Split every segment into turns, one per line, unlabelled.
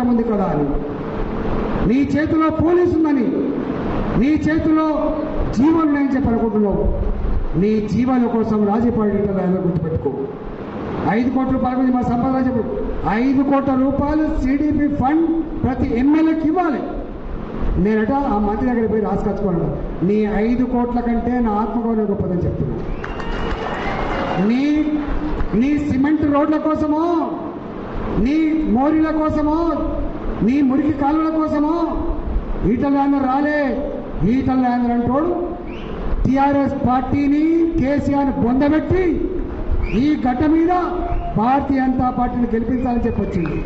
అధికారం ఉంది కదా అని నీ చేతిలో పోలీసు ఉందని నీ చేతిలో జీవనం ఉన్నాయని చెప్పి అనుకుంటున్నావు నీ జీవన కోసం రాజీపడేట గుర్తుపెట్టుకో ఐదు కోట్ల రూపాయల గురించి మా సంపద చెప్పు ఐదు కోట్ల రూపాయలు సిడిపి ఫండ్ ప్రతి ఎమ్మెల్యేకి ఇవ్వాలి నేనట ఆ మంత్రి దగ్గర పోయి రాసుకొచ్చుకోను నీ ఐదు కోట్ల కంటే నా ఆత్మగౌరవం గొప్పదని చెప్తున్నా నీ నీ సిమెంట్ రోడ్ల కోసమో నీ మోరీల కోసమో నీ మురికి కాలువల కోసమో ఈటల రాజేందర్ రాలే ఈటల రాజేందర్ అంటోడు టిఆర్ఎస్ పార్టీని కేసీఆర్ బొందబెట్టి ఈ గడ్డ మీద భారతీయ జనతా పార్టీని గెలిపించాలని చెప్పొచ్చింది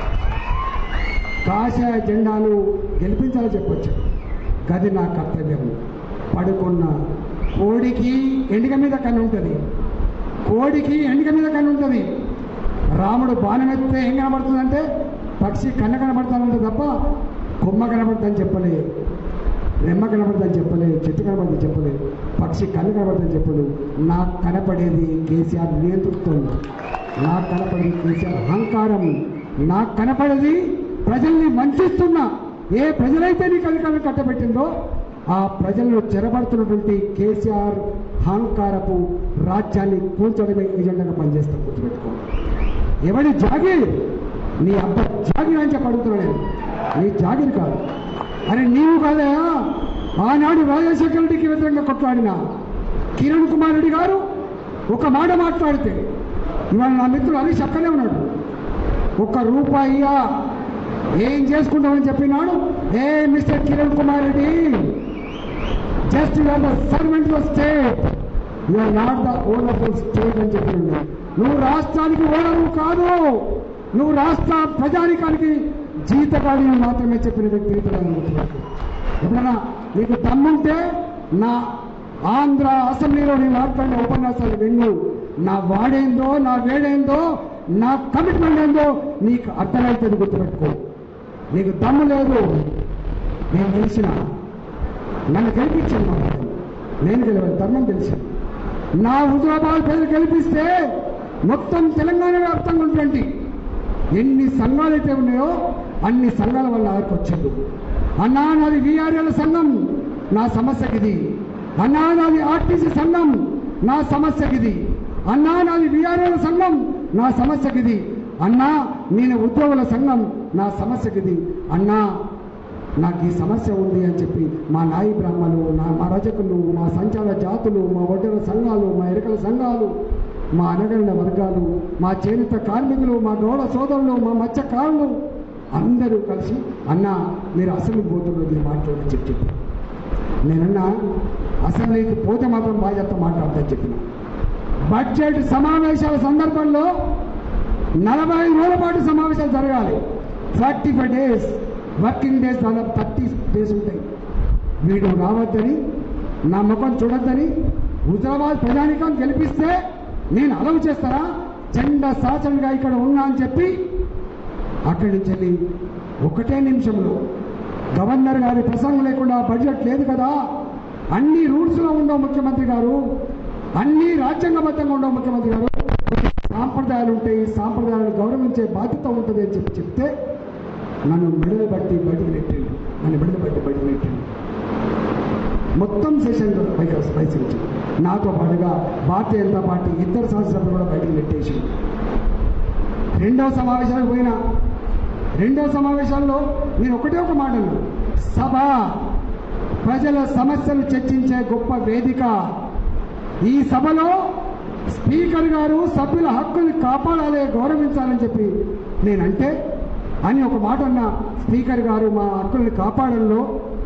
కాషాయ జెండాను గెలిపించాలని చెప్పొచ్చు గది నా కర్తవ్యం పడుకున్న కోడికి ఎండిక మీద కన్ను ఉంటుంది కోడికి ఎండిక మీద కన్ను ఉంటుంది రాముడు బాణం ఎత్తే ఏం కనబడుతుందంటే పక్షి కన్న కనబడతానంటే తప్ప కొమ్మ కనబడుతుందని చెప్పలే రెమ్మ కనబడుతుందని చెప్పలే చెట్టు కనబడుతుంది చెప్పలే పక్షి కన్ను కనబడుతుందని చెప్పడు నాకు కనపడేది కేసీఆర్ నియంతృత్వం నాకు కనపడేది కేసీఆర్ అహంకారం నాకు కనపడేది ప్రజల్ని వంచిస్తున్న ఏ ప్రజలైతే నీకు అధికారులు కట్టబెట్టిందో ఆ ప్రజలను చెరబడుతున్నటువంటి కేసీఆర్ అహంకారపు రాజ్యాన్ని కూల్చడమే ఏజెండాగా పనిచేస్తాం గుర్తుపెట్టుకో ఎవడి జాగీర్ నీ అబ్బ జాగీర్ అని చెప్పి అడుగుతున్నా నేను నీ జాగీర్ కాదు అరే నీవు కాదా ఆనాడు రాజశేఖర రెడ్డికి వ్యతిరేకంగా కొట్లాడిన కిరణ్ కుమార్ రెడ్డి గారు ఒక మాట మాట్లాడితే ఇవాళ నా మిత్రుడు హరీష్ అక్కడే ఉన్నాడు ఒక్క రూపాయియా ఏం చేసుకుంటామని చెప్పినాడు ఏ mister Kiran Kumar Reddy just you are the servant of state you are not the owner of state అని చెప్పినాడు నువ్వు రాష్ట్రానికి ఓనరు కాదు నువ్వు రాష్ట్ర ప్రజానికానికి జీతగాడి మాత్రమే చెప్పిన వ్యక్తి ఇతరులను గుర్తుపెట్టు. ఎప్పుడన్నా నీకు దమ్ముంటే నా ఆంధ్ర అసెంబ్లీలో నేను మాట్లాడిన ఉపన్యాసాలు విన్ను నా వాడేందో నా వేడేందో నా కమిట్మెంట్ ఏందో నీకు అర్థమైతుంది గుర్తుపెట్టుకో నీకు దమ్ము లేదు నేను గెలిచిన నన్ను గెలిపించాను మా వాడు. నేను గెలవాలి ధర్మం తెలిసి నా హుజరాబాద్ ప్రజలు గెలిపిస్తే మొత్తం తెలంగాణ వ్యాప్తంగా ఉన్నటువంటి ఎన్ని సంఘాలు అయితే ఉన్నాయో అన్ని సంఘాల వల్ల ఆరికి వచ్చిండు అన్నా నాది విఆర్ఎల్ సంఘం నా సమస్యకి ఇది అన్నా నాది ఆర్టీసీ సంఘం నా సమస్యకి ఇది అన్నా నాది విఆర్ఎల్ సంఘం నా సమస్యకి ఇది అన్నా నేను ఉద్యోగుల సంఘం నా సమస్యకి ఇది అన్నా నాకు ఈ సమస్య ఉంది అని చెప్పి మా నాయి బ్రాహ్మలు నా మా రజకులు మా సంచార జాతులు మా ఒడ్డర సంఘాలు మా ఎరకల సంఘాలు మా అనగరిన వర్గాలు మా చేనేత కార్మికులు మా గౌడ సోదరులు మా మత్స్యకారులు అందరూ కలిసి అన్న మీరు అసెంబ్లీకి పోతున్నారు మీరు మాట్లాడని చెప్పి చెప్పారు నేనన్నా అసెంబ్లీకి పోతే మాత్రం బాధ్యత మాట్లాడతాను చెప్పిన బడ్జెట్ సమావేశాల సందర్భంలో నలభై రోజుల పాటు సమావేశాలు జరగాలి forty five days working days దాదాపు థర్టీ డేస్ ఉంటాయి వీడు రావద్దని నా ముఖం చూడొద్దని హుజరాబాద్ ప్రజానికం గెలిపిస్తే నేను అలవ్ చేస్తారా జెండా శాసనగా ఇక్కడ ఉన్నా అని చెప్పి అక్కడి నుంచి వెళ్ళి ఒకటే నిమిషంలో గవర్నర్ గారి ప్రసంగం లేకుండా బడ్జెట్ లేదు కదా అన్ని రూల్స్లో ఉండవు ముఖ్యమంత్రి గారు అన్ని రాజ్యాంగబద్ధంగా ఉండవు ముఖ్యమంత్రి గారు కొన్ని సాంప్రదాయాలు ఉంటాయి సాంప్రదాయాలను గౌరవించే బాధ్యత ఉంటుంది అని చెప్పి చెప్తే నన్ను మెడలు బట్టి బయటకు నెట్టిండు నన్ను మెడలు బట్టి బయటకు నెట్టిండు మొత్తం సెషన్ వైసించి నాతో పాటుగా భారతీయ జనతా పార్టీ ఇద్దరు శాసనసభ్యులు కూడా బయటకు నెట్టేసి రెండవ సమావేశానికి పోయినా రెండవ సమావేశాల్లో నేను ఒకటే ఒక మాట అన్నా. సభ ప్రజల సమస్యలు చర్చించే గొప్ప వేదిక ఈ సభలో స్పీకర్ గారు సభ్యుల హక్కుల్ని కాపాడాలి గౌరవించాలని చెప్పి నేనంటే అని ఒక మాట అన్న స్పీకర్ గారు మా హక్కుల్ని కాపాడంలో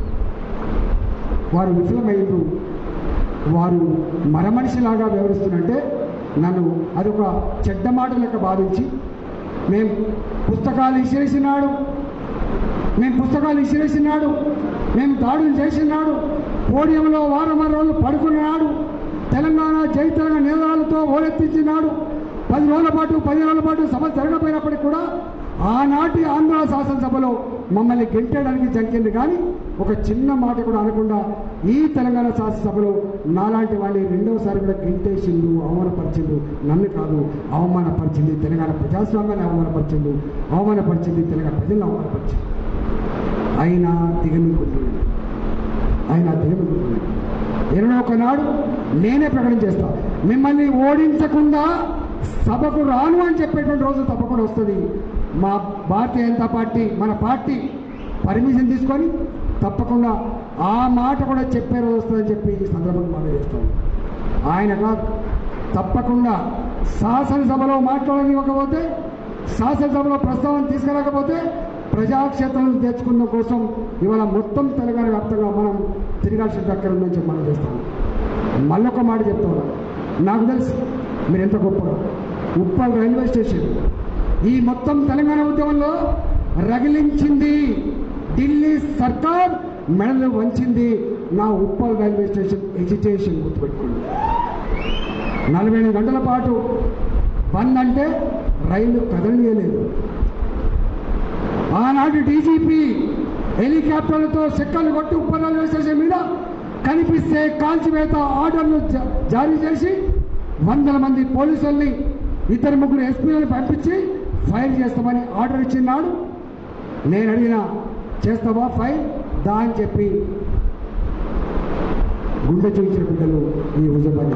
వారు విఫలమైండ్రు వారు మరమనిషిలాగా వ్యవహరిస్తున్నంటే నన్ను అదొక చెడ్డ మాట లెక్క భావించి మేము పుస్తకాలు ఇసిరేసినాడు మేము పుస్తకాలు ఇసిరేసినాడు మేము దాడులు చేసినాడు పోడియంలో వారం వారం రోజులు పడుకున్నాడు తెలంగాణ జై తెలంగాణ నినాదాలతో ఓరెత్తించినాడు పది రోజుల పాటు పది రోజుల పాటు సభ జరగకపోయినప్పటికీ కూడా ఆనాటి ఆంధ్ర శాసనసభలో మమ్మల్ని గెంటడానికి జంకింది కానీ ఒక చిన్న మాట కూడా అనకుండా ఈ తెలంగాణ శాసనసభలో నాలాంటి వాడిని రెండవసారి కూడా గెంటేసిండు అవమానపరిచిండు నన్ను కాదు అవమానపరిచింది తెలంగాణ ప్రజాస్వామ్యాన్ని అవమానపరిచిండు అవమానపరిచింది తెలంగాణ ప్రజలను అవమానపరిచింది అయినా దిగమింగుతున్నాడు ఆయన దిగమింగుతున్నాడు ఎన్నో ఒకనాడు నేనే ప్రకటన చేస్తా మిమ్మల్ని ఓడించకుండా సభకు రాను అని చెప్పేటువంటి రోజు తప్పకుండా వస్తుంది మా భారతీయ జనతా పార్టీ మన పార్టీ పర్మిషన్ తీసుకొని తప్పకుండా ఆ మాట కూడా చెప్పే రోజు వస్తుందని చెప్పి ఈ సందర్భంగా మనం చేస్తాం ఆయన కాదు తప్పకుండా శాసనసభలో మాట్లాడనివ్వకపోతే శాసనసభలో ప్రస్తావన తీసుకురాకపోతే ప్రజాక్షేత్రం తెచ్చుకున్న కోసం ఇవాళ మొత్తం తెలంగాణ వ్యాప్తంగా మనం తిరగాల్సిన అక్కడ ఉందని చెప్పి మనం చేస్తాం మళ్ళొక మాట చెప్తా ఉన్నా నాకు తెలుసు మీరు ఎంత గొప్పగా ఉప్పల్ రైల్వే స్టేషన్ ఈ మొత్తం తెలంగాణ ఉద్యమంలో రగిలించింది ఢిల్లీ సర్కార్ మెడలు వంచింది నా ఉప్పల్ రైల్వే స్టేషన్ ఎజిటేషన్ గుర్తుపెట్టుకోండి నలభై ఎనిమిది గంటల పాటు బంద్ అంటే రైలు కదలనీయలేదు ఆనాటి డీజీపీ హెలికాప్టర్లతో చెక్కలు కొట్టి ఉప్పల్ రైల్వే స్టేషన్ మీద కనిపిస్తే కాల్చివేత ఆర్డర్లు జా- జారీ చేసి వందల మంది పోలీసుల్ని ఇద్దరు ముగ్గురు ఎస్పీలను పంపించి ఫైర్ చేస్తామని ఆర్డర్ ఇచ్చినాడు నేను అడిగిన చేస్తావా ఫైర్ దా అని చెప్పి గుండె చూసిన బిడ్డలు ఈ హుజబాని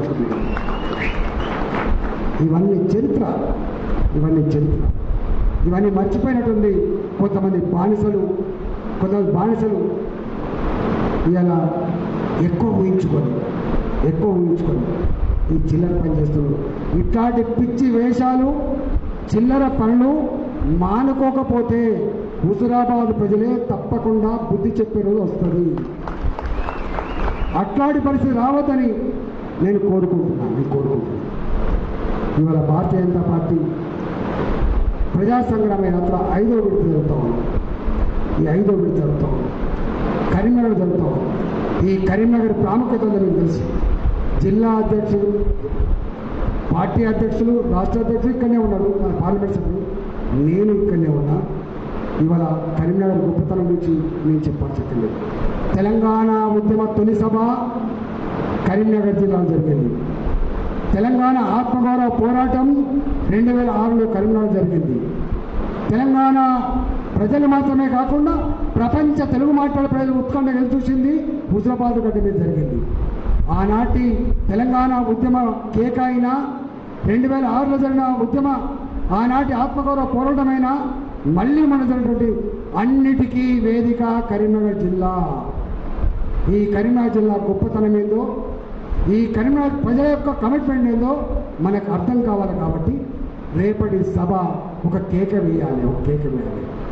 ఇవన్నీ చరిత్ర ఇవన్నీ చరిత్ర ఇవన్నీ మర్చిపోయినట్టుంది కొంతమంది బానిసలు కొంతమంది బానిసలు ఇలా ఎక్కువ ఊహించుకొని ఎక్కువ ఊహించుకొని ఈ చిల్లర పని చేస్తున్నారు ఇట్లాంటి పిచ్చి వేషాలు చిల్లర పనులు మానుకోకపోతే హుజురాబాద్ ప్రజలే తప్పకుండా బుద్ధి చెప్పే రోజు వస్తుంది అట్లాంటి పరిస్థితి రావద్దని నేను కోరుకుంటున్నాను నేను కోరుకుంటున్నాను ఇవాళ భారతీయ జనతా పార్టీ ప్రజా సంగ్రామ యాత్ర ఐదో విడత జరుగుతూ ఉంది ఈ ఐదో విడత జరుగుతూ ఉంది కరీంనగర్ జరుగుతూ ఉంది ఈ కరీంనగర్ ప్రాముఖ్యత ఉందని మీకు తెలుసు జిల్లా అధ్యక్షులు పార్టీ అధ్యక్షులు రాష్ట్ర అధ్యక్షులు ఇక్కడనే ఉన్నారు మన పార్లమెంట్ సభ్యులు నేను ఇక్కడనే ఉన్నా ఇవాళ కరీంనగర్ గొప్పతనం గురించి నేను చెప్పాల్సి వచ్చింది తెలంగాణ ఉద్యమ తొలి సభ కరీంనగర్ జిల్లాలో జరిగింది తెలంగాణ ఆత్మగౌరవ పోరాటం రెండు వేల ఆరులో కరీంనగర్ జరిగింది తెలంగాణ ప్రజలు మాత్రమే కాకుండా ప్రపంచ తెలుగు మాట్లాడే ప్రజలు ఉత్కంఠ ఎదురు చూసింది హుజరాబాద్ గడ్డ మీద జరిగింది ఆనాటి తెలంగాణ ఉద్యమ కేక అయినా రెండు వేల ఆరులో జరిగిన ఉద్యమ ఆనాటి ఆత్మగౌరవ పోరాటమైనా మళ్ళీ మన జరిగినటువంటి అన్నిటికీ వేదిక కరీంనగర్ జిల్లా ఈ కరీంనగర్ జిల్లా గొప్పతనం ఏందో ఈ కరీంనగర్ ప్రజల యొక్క కమిట్మెంట్ ఏందో మనకు అర్థం కావాలి కాబట్టి రేపటి సభ ఒక కేక వేయాలి ఒక కేక వేయాలి